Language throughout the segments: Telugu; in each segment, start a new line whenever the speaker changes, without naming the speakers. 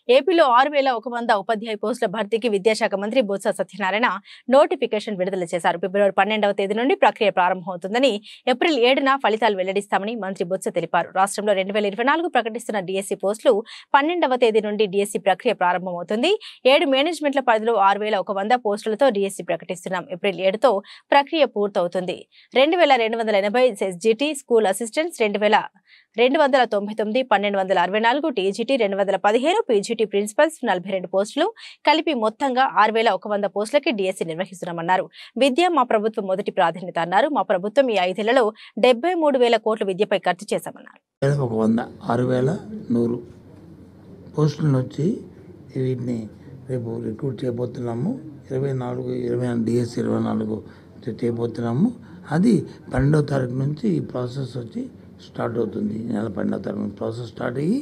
ఏపీలో ఆరు వేల ఒక వంద ఉపాధ్యాయ పోస్టుల భర్తీకి విద్యాశాఖ మంత్రి బొత్స సత్యనారాయణ నోటిఫికేషన్ విడుదల చేశారు ఫిబ్రవరి పన్నెండవ తేదీ నుండి ప్రక్రియ ప్రారంభమవుతుందని ఏప్రిల్ ఏడున ఫలితాలు వెల్లడిస్తామని మంత్రి బొత్స తెలిపారు రాష్ట్రంలో రెండు వేల ఇరవై నాలుగు ప్రకటిస్తున్న డిఎస్సి పోస్టులు పన్నెండవ తేదీ నుండి డిఎస్సి ప్రక్రియ ప్రారంభమవుతుంది ఏడు మేనేజ్మెంట్ల పరిధిలో ఆరు వేల ఒక వంద పోస్టులతో డిఎస్సి ప్రకటిస్తున్నాం ఏప్రిల్ ఏడుతో ప్రక్రియ పూర్తవుతుంది రెండు వేల రెండు వందల ఎనభై ఎస్జిటి స్కూల్ అసిస్టెంట్స్ రెండు వేల రెండు వందల తొంభై తొమ్మిది పన్నెండు వందల అరవై నాలుగు టీజీటీ రెండు వందల పదిహేను పీజీటీ ప్రిన్సిపల్స్ నలభై రెండు పోస్టులు కలిపి మొత్తంగా ఆరు వేల ఒక వంద పోస్టులకి డిఎస్సి నిర్వహిస్తున్నామన్నారు విద్య మా ప్రభుత్వం మొదటి ప్రాధాన్యత అన్నారు మా ప్రభుత్వం ఈ ఐదేళ్లలో డెబ్బై మూడు వేల కోట్ల విద్యపై ఖర్చు చేశామన్నారు
వేల ఒక వంద ఆరు వేల నూరు పోస్టులను వచ్చి వీటిని రేపు రిక్రూట్ చేయబోతున్నాము ఇరవై నాలుగు ఇరవై డిఎస్ ఇరవై నాలుగు చేయబోతున్నాము అది పన్నెండవ తారీఖు నుంచి ఈ ప్రాసెస్ వచ్చి స్టార్ట్ అవుతుంది ఈ నెల పన్నెండవ తారీఖు నుంచి ప్రాసెస్ స్టార్ట్ అయ్యి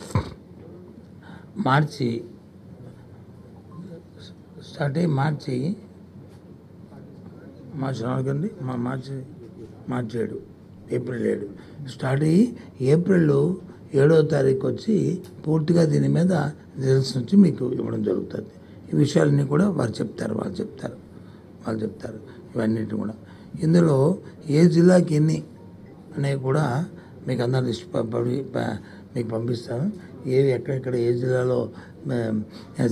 మార్చి స్టార్ట్ అయ్యి మార్చి మార్చి నాలుగండి మా మార్చి మార్చి ఏడు ఏప్రిల్ ఏడు స్టార్ట్ అయ్యి ఏప్రిల్ ఏడవ తారీఖు వచ్చి పూర్తిగా దీని మీద రిజల్ట్స్ నుంచి మీకు ఇవ్వడం జరుగుతుంది ఈ విషయాలన్నీ కూడా వారు చెప్తారు వాళ్ళు చెప్తారు వాళ్ళు చెప్తారు ఇవన్నిటి కూడా ఇందులో ఏ జిల్లాకి ఎన్ని అనేవి కూడా మీకు అందరు లిస్ట్ పంపి ప- మీకు పంపిస్తాను ఏవి ఎక్కడెక్కడ ఏ జిల్లాలో